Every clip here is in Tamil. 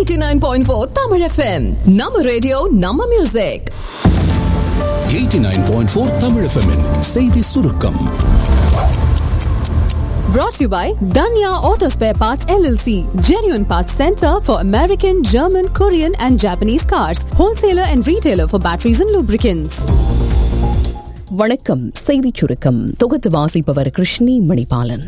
89.4 Tamil FM நம்ம ரேடியோ நம்ம மியூசிக் 89.4 தமிழ் FM -இன் செய்தி சுருக்கம் brought to you by Danya Auto Spare Parts LLC genuine parts center for American German Korean and Japanese cars wholesaler and retailer for batteries and lubricants வணக்கம் செய்திச் சுருக்கம் தொகுத்து வாசிப்பவர் கிருஷ்ணி மணிபாலன்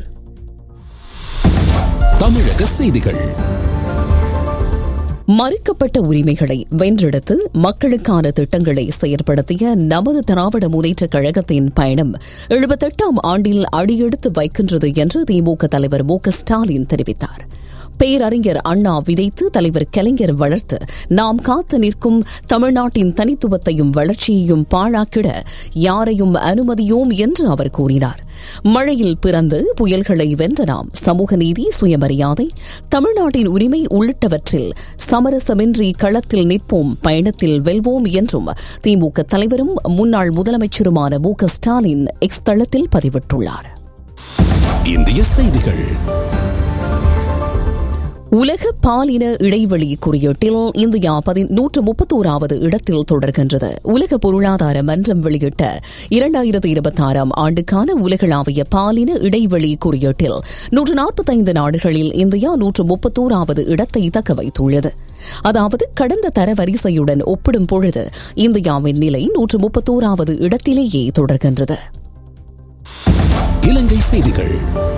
தமிழக செய்திகள் மறுக்கப்பட்ட உரிமைகளை வென்றெடுத்து மக்களுக்கான திட்டங்களை செயற்படுத்திய நமது திராவிட முன்னேற்றக் கழகத்தின் பயணம் எழுபத்தெட்டாம் ஆண்டில் அடியெடுத்து வைக்கின்றது என்று திமுக தலைவர் மு க ஸ்டாலின் தெரிவித்தார் பேரறிஞர் அண்ணா விதைத்து தலைவர் கலைஞர் வளர்த்து நாம் காத்து நிற்கும் தமிழ்நாட்டின் தனித்துவத்தையும் வளர்ச்சியையும் பாழாக்கிட யாரையும் அனுமதியோம் என்று அவர் கூறினார் மழையில் பிறந்து புயல்களை வென்ற நாம் சமூக நீதி சுயமரியாதை தமிழ்நாட்டின் உரிமை உள்ளிட்டவற்றில் சமரசமின்றி களத்தில் நிற்போம் பயணத்தில் வெல்வோம் என்றும் திமுக தலைவரும் முன்னாள் முதலமைச்சருமான மு க ஸ்டாலின் எக்ஸ் தளத்தில் பதிவிட்டுள்ளார் இந்திய செய்திகள் உலக பாலின இடைவெளி குறியீட்டில் இந்தியா நூற்று முப்பத்தோராவது இடத்தில் தொடர்கின்றது உலக பொருளாதார மன்றம் வெளியிட்ட இரண்டாயிரத்து இருபத்தி ஆறாம் ஆண்டுக்கான உலகளாவிய பாலின இடைவெளி குறியீட்டில் நூற்று நாற்பத்தைந்து நாடுகளில் இந்தியா நூற்று முப்பத்தோராவது இடத்தை தக்க வைத்துள்ளது அதாவது கடந்த தரவரிசையுடன் ஒப்பிடும் பொழுது இந்தியாவின் நிலை நூற்று முப்பத்தோராவது இடத்திலேயே தொடர்கின்றது இலங்கை செய்திகள்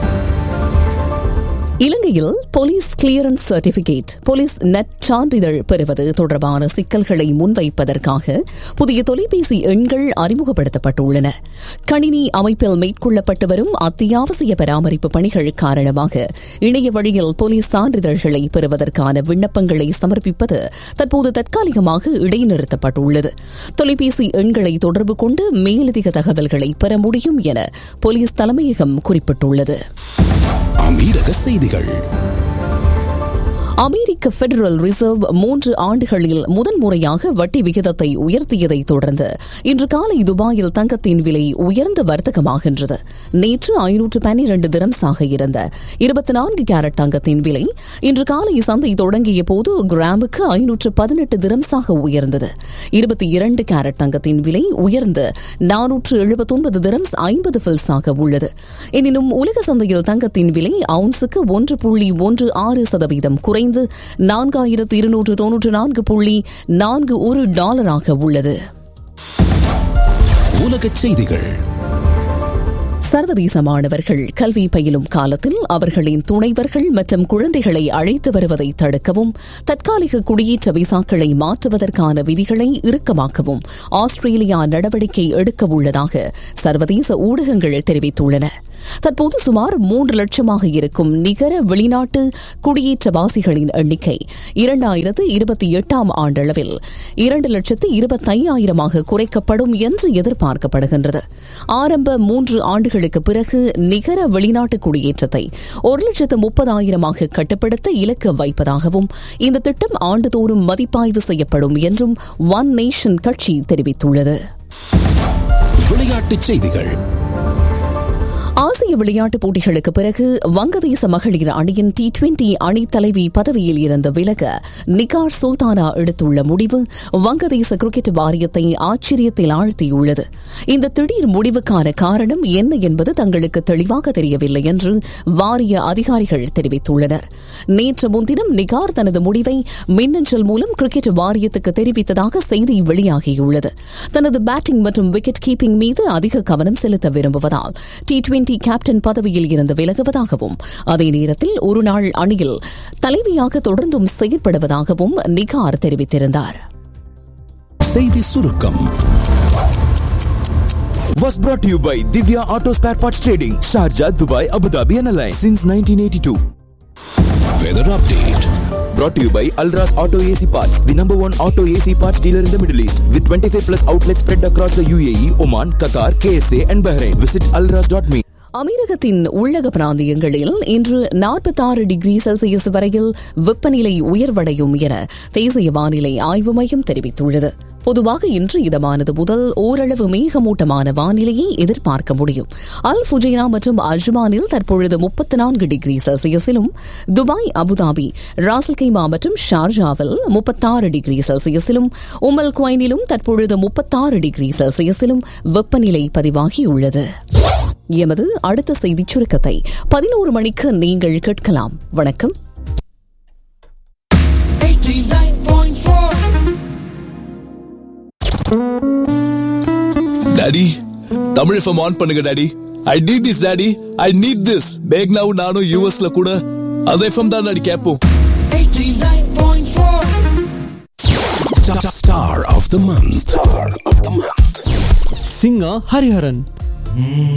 இலங்கையில் போலீஸ் கிளியரன்ஸ் சர்டிபிகேட் போலீஸ் நெட் சான்றிதழ் பெறுவது தொடர்பான சிக்கல்களை முன்வைப்பதற்காக புதிய தொலைபேசி எண்கள் அறிமுகப்படுத்தப்பட்டுள்ளன கணினி அமைப்பில் மேற்கொள்ளப்பட்டு வரும் அத்தியாவசிய பராமரிப்பு பணிகள் காரணமாக இணைய வழியில் போலீஸ் சான்றிதழ்களை பெறுவதற்கான விண்ணப்பங்களை சமர்ப்பிப்பது தற்போது தற்காலிகமாக இடைநிறுத்தப்பட்டுள்ளது தொலைபேசி எண்களை தொடர்பு கொண்டு மேலதிக தகவல்களை பெற முடியும் என போலீஸ் தலைமையகம் குறிப்பிட்டுள்ளது அமீரக செய்திகள் அமெரிக்க பெடரல் ரிசர்வ் மூன்று ஆண்டுகளில் முதன்முறையாக வட்டி விகிதத்தை உயர்த்தியதை தொடர்ந்து இன்று காலை துபாயில் தங்கத்தின் விலை உயர்ந்த வர்த்தகமாகின்றது நேற்று ஐநூற்று பன்னிரண்டு திரம்ஸாக இருந்த இருபத்தி நான்கு கேரட் தங்கத்தின் விலை இன்று காலை சந்தை தொடங்கிய போது கிராமுக்கு ஐநூற்று பதினெட்டு திரம்ஸாக உயர்ந்தது இருபத்தி இரண்டு கேரட் தங்கத்தின் விலை உயர்ந்து நானூற்று எழுபத்தொன்பது திரம்ஸ் ஐம்பது பில்ஸாக உள்ளது எனினும் உலக சந்தையில் தங்கத்தின் விலை அவுன்ஸுக்கு ஒன்று புள்ளி ஒன்று ஆறு சதவீதம் குறைந்து நான்காயிரத்து இருநூற்று தொன்னூற்று நான்கு புள்ளி நான்கு ஒரு டாலராக உள்ளது உலகச் செய்திகள் சர்வதேச மாணவர்கள் கல்வி பயிலும் காலத்தில் அவர்களின் துணைவர்கள் மற்றும் குழந்தைகளை அழைத்து வருவதை தடுக்கவும் தற்காலிக குடியேற்ற விசாக்களை மாற்றுவதற்கான விதிகளை இறுக்கமாக்கவும் ஆஸ்திரேலியா நடவடிக்கை எடுக்க உள்ளதாக சர்வதேச ஊடகங்கள் தெரிவித்துள்ளன தற்போது சுமார் மூன்று லட்சமாக இருக்கும் நிகர வெளிநாட்டு குடியேற்றவாசிகளின் எண்ணிக்கை இரண்டாயிரத்து இருபத்தி எட்டாம் ஆண்டளவில் இரண்டு லட்சத்து இருபத்தையாயிரமாக குறைக்கப்படும் என்று எதிர்பார்க்கப்படுகின்றது ஆரம்ப மூன்று ஆண்டுகளுக்கு பிறகு நிகர வெளிநாட்டு குடியேற்றத்தை ஒரு லட்சத்து முப்பதாயிரமாக கட்டுப்படுத்த இலக்கு வைப்பதாகவும் இந்த திட்டம் ஆண்டுதோறும் மதிப்பாய்வு செய்யப்படும் என்றும் ஒன் நேஷன் கட்சி தெரிவித்துள்ளது விளையாட்டுச் செய்திகள் ஆசிய விளையாட்டுப் போட்டிகளுக்கு பிறகு வங்கதேச மகளிர் அணியின் டி டுவெண்டி அணி தலைவி பதவியில் இருந்து விலக நிகார் சுல்தானா எடுத்துள்ள முடிவு வங்கதேச கிரிக்கெட் வாரியத்தை ஆச்சரியத்தில் ஆழ்த்தியுள்ளது இந்த திடீர் முடிவுக்கான காரணம் என்ன என்பது தங்களுக்கு தெளிவாக தெரியவில்லை என்று வாரிய அதிகாரிகள் தெரிவித்துள்ளனர் நேற்று முன்தினம் நிகார் தனது முடிவை மின்னஞ்சல் மூலம் கிரிக்கெட் வாரியத்துக்கு தெரிவித்ததாக செய்தி வெளியாகியுள்ளது தனது பேட்டிங் மற்றும் விக்கெட் கீப்பிங் மீது அதிக கவனம் செலுத்த விரும்புவதால் டி டுவெண்டி கேப்டன் பதவியில் இருந்து விலகுவதாகவும் அதே நேரத்தில் ஒருநாள் அணியில் தலைவியாக தொடர்ந்தும் செயற்படுவதாகவும் நிகார் தெரிவித்திருந்தார் செய்தி சுருக்கம் was brought to you by Divya Auto Spare Parts Trading, Sharjah, Dubai, Abu Dhabi and Alliance since 1982. Weather update Brought to you by Alras Auto AC Parts, the number one auto AC parts dealer in the Middle East, with 25 plus outlets spread across the UAE, Oman, Qatar, KSA and Bahrain. Visit alras.me. அமீரகத்தின் உள்ளக பிராந்தியங்களில் இன்று நாற்பத்தாறு டிகிரி செல்சியஸ் வரையில் வெப்பநிலை உயர்வடையும் என தேசிய வானிலை ஆய்வு மையம் தெரிவித்துள்ளது பொதுவாக இன்று இதமானது முதல் ஓரளவு மேகமூட்டமான வானிலையை எதிர்பார்க்க முடியும் அல் ஃபுஜைனா மற்றும் அஜ்மானில் தற்பொழுது முப்பத்தி நான்கு டிகிரி செல்சியஸிலும் துபாய் அபுதாபி ராசல் கைமா மற்றும் ஷார்ஜாவில் முப்பத்தாறு டிகிரி செல்சியஸிலும் உமல் குவைனிலும் தற்பொழுது முப்பத்தாறு டிகிரி செல்சியஸிலும் வெப்பநிலை பதிவாகியுள்ளது எமது அடுத்த செய்திச் சுருக்கத்தை பதினோரு மணிக்கு நீங்கள் கேட்கலாம் வணக்கம் டாடி தமிழ் எஃப்எம் ஆன் பண்ணுங்க daddy I need this daddy I need this பேக்னாவும் நானும் யூஎஸ்ல கூட அந்த எஃப்எம் தான் டாடி கேட்போம் Star of the month. Star of the month. singer Hariharan.